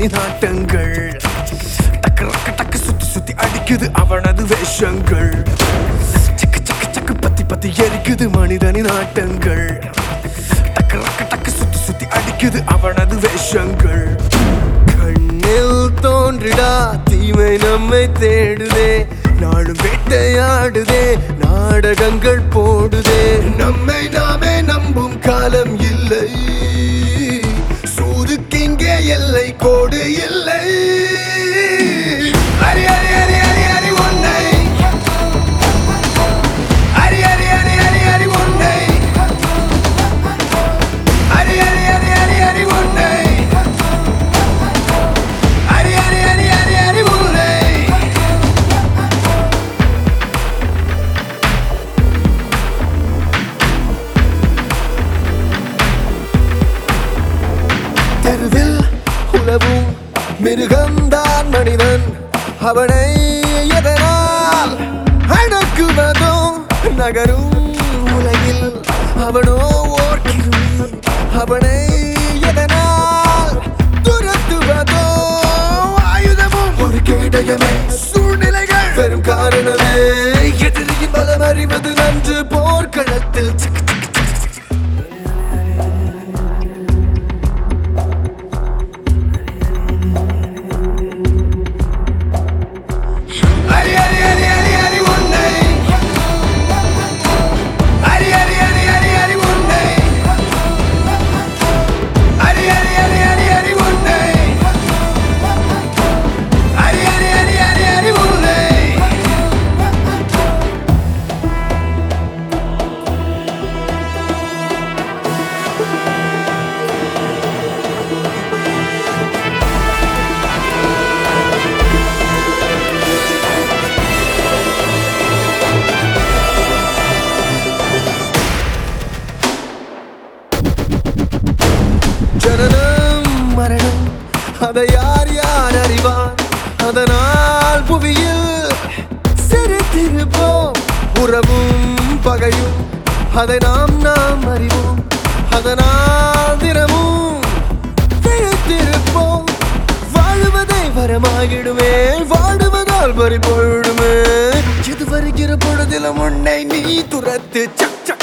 மனிதனின் ஆட்டங்கள் டக்கு ரக்க டக்கு சுத்தி சுத்தி அடிக்குது அவனது வேஷங்கள் சக்கு சக்கு சக்கு பத்தி பத்தி எரிக்குது மனிதனின் ஆட்டங்கள் டக்கு ரக்க டக்கு சுத்தி சுத்தி அடிக்குது அவனது வேஷங்கள் கண்ணில் தோன்றிடா தீமை நம்மை தேடுதே நாடும் வேட்டையாடுதே நாடகங்கள் போடுதே நம்மை நாமே நம்பும் காலம் இல்லை சூதுக்கிங்கே எல்லை கோடு இல்லை அரி அரி அரி அரி அரி உன்னை அரி அரி அரி அரி அரி உன்னை அரி அரி அரி அரி அரி உன்னை அரி அரி அரி அரி அரி உன்னை தெருவில் உலவும் மிருகம்தான் மனிதன் அவனை எதனால் அடக்குவதோ நகரும் உலகில் அவனோ ஓர் கிருமி அவனை எதனால் துரத்துவதோ ஆயுதமும் ஒரு கேடயமே சூழ்நிலைகள் வெறும் காரணமே எதிரியின் பலம் அறிவது நன்று போர்க்களத்தில் சிக்கு அரி அரி அரி அரி அரி உன்னை அரி அரி அரி அரி அரி உன்னை அரி அரி அரி அரி அரி உன்னை அரி அரி அரி அரி அரி உன்னை ஜனனம் மரணம் அதை யார் யார் அறிவார் அதனால் புவியில் சிரித்திருப்போம் உறவும் பகையும் அதை நாம் நாம் அறிவோம் அதனால் தினமும் விழித்திருப்போம் வாழுவதை வரமாகிடுமே வாடுவதால் பறி போயிடுமே இது வருகிற பொழுதிலும் உன்னை நீ துரத்து சக் சக்